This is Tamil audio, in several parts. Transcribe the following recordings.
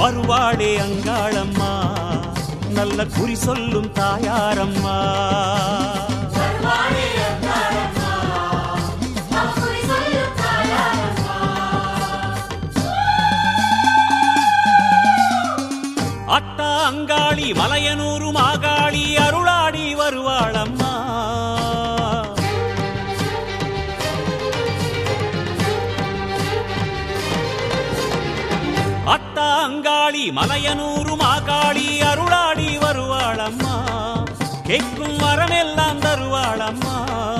வருவாளே அங்காளம்மா நல்ல குறி சொல்லும் தாயாரம்மா வருவாளே அங்காளம்மா, அவ குறி சொல்லும் தாயாரம்மா. அத்தா அங்காளி மலையனூரு மாகாளி அருளாடி வருவாளம்மா அத்தா அங்காளி மலையனூரு மாகாளி அருளாடி வருவாளம்மா கேட்கும் வரமெல்லாம் தருவாளம்மா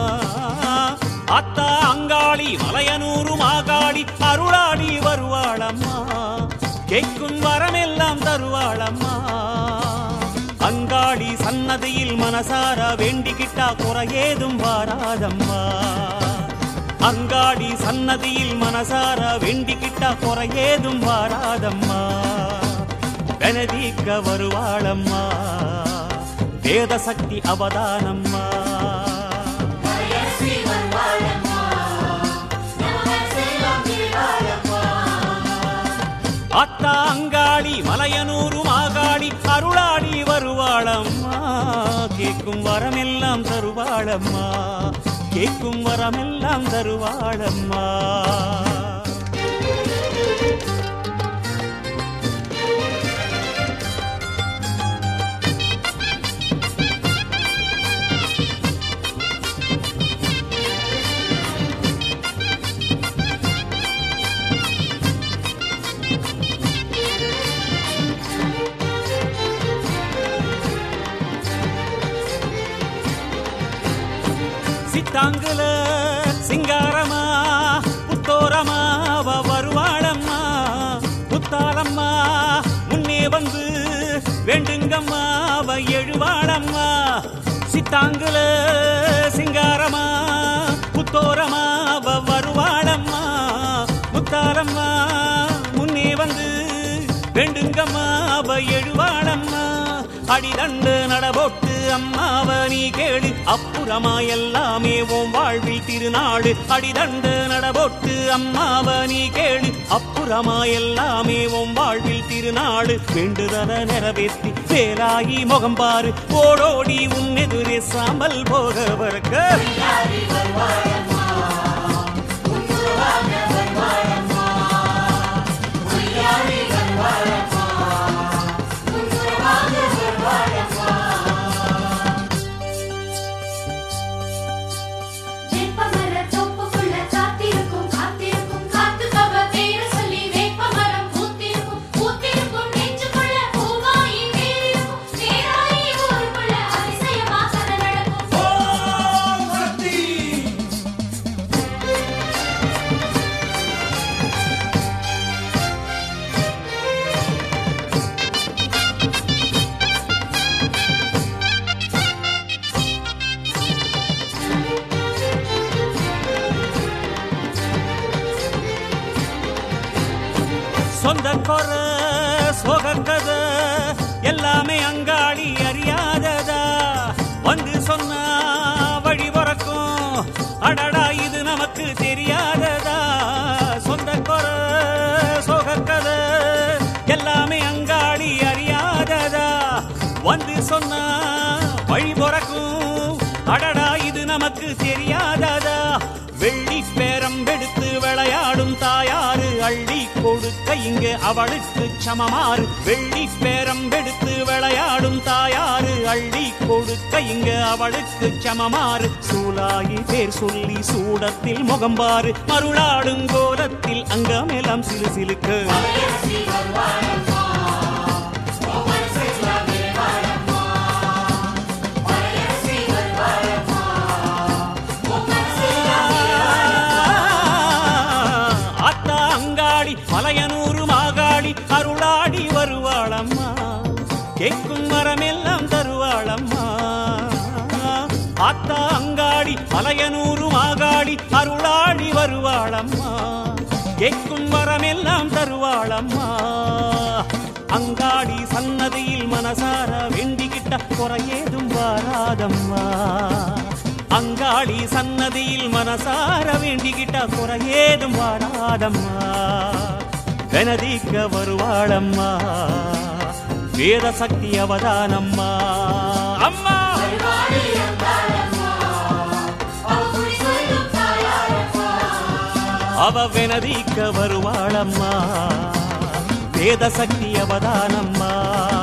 அத்தா அங்காளி மலையனூரு மாகாளி அருளாடி வருவாளம்மா கேட்கும் வரமெல்லாம் தருவாளம்மா அங்காளி சன்னதியில் மனசார வேண்டிக்கிட்டா குறையேதும் வாராதம்மா அங்காடி சன்னதியில் மனசார வேண்டிக்கிட்டா குறையேதும் வாராதம்மா பெனதீக்க வருவாளம்மா வேத சக்தி அவதானம்மா மலையரசி வருவாளம்மா, நம்ம மனசெல்லாம் நிறைவாளம்மா. அத்தா அங்காளி மலையனூரு மாகாளி அருளாடி வருவாளம்மா கேட்கும் வரமெல்லாம் தருவாளம்மா கேட்கும் வரமெல்லாம் தருவாளம்மா சித்தாங்குல சிங்காரமா புத்தோரமா அவ வருவாளம்மா புத்தாலம்மா முன்னே வந்து வேண்டுங்கம்மா அவ எழுவாளம்மா சித்தாங்குல சிங்காரமா புத்தோரமா அவ வருவாளம்மா முத்தாலம்மா முன்னே வந்து வேண்டுங்கம்மா அவ எழுவாளம்மா அடிதண்டு நடபோட்டு அம்மாவ நீ கேளு அப்புறமா எல்லாமே உன் வாழ்வில் திருநாடு அடிதண்டு நடபோட்டு அம்மாவ நீ கேளு அப்புறமா எல்லாமே உன் வாழ்வில் திருநாடு வேண்டுதல நிறைவேற்றி வேலாயி முகம் பாரு ஓடோடி உன் எதிரே சாம்பல் போக வரக்க யாரி வருவாளம்மா, உன்னுருவாக வருவாளம்மா. பொய்யாரி வருவாளம்மா, உன்னுருவாக வருவாளம்மா. வேப்பமரத் தோப்புக்குள்ள காத்திருக்கும், காத்திருக்கும், காத்துக்கவ பேரை சொல்லி வேப்பமரம் பூத்திருக்கும், பூத்திருக்கும் நெஞ்சுக்குள்ள பூவாயி வேரிருக்கும், வேராயி ஊருக்குள்ள அதிசயமா கதை நடக்கும். சொந்த கொர சோகக்கத எல்லாமே அங்காளி அறியாததா வந்து சொன்னா வழி பிறக்கும் அடடா இது நமக்கு தெரியாததா சொந்த கொர சோகக்கத எல்லாமே அங்காளி அறியாததா வந்து சொன்னா வழி பிறக்கும் அடடா இது நமக்கு தெரியாததா வெள்ளி பேரம் எடுத்து விளையாடும் தாயாரு அள்ளி கொடுக்க இங்கு அவளுக்கு சமமாறு வெள்ளி பேரம் எடுத்து விளையாடும் தாயாரு அள்ளி கொடுக்க இங்கு அவளுக்கு சமமாறு சூலாயி பேர் சொல்லி சூடத்தில் முகம்பாரு மருளாடும் கோலத்தில் அங்கமெல்லாம் சிலு சிலுக்கு மலையரசி வருவாளம்மா, ஒவ்வொரு செல்வம் நிறைவாளம்மா. மலையரசி வருவாளம்மா, ஒவ்வொரு செல்வம் அத்தா அங்காளி மலையனூரு மாகாளி அருளாடி வருவாளம்மா கேட்கும் வரமெல்லாம் தருவாளம்மா அத்தா அங்காளி மலையனூரு மாகாளி அருளாடி வருவாளம்மா கேட்கும் வரமெல்லாம் தருவாளம்மா அங்காடி சன்னதியில் மனசார வேண்டிக்கிட்ட குறையேதும் வாராதம்மா அங்காளி சன்னதியில் மனசார வேண்டிக்கிட்ட குறையேதும் வாராதம்மா வெனதிக்க வருவாளம்மா வேத சக்தி அவதானம்மா அம்மா வருவாளே அங்காளம்மா அவ குறி சொல்லும் தாயாரம்மா அவ வெனதிக்க வருவாளம்மா வேத சக்தி அவதானம்மா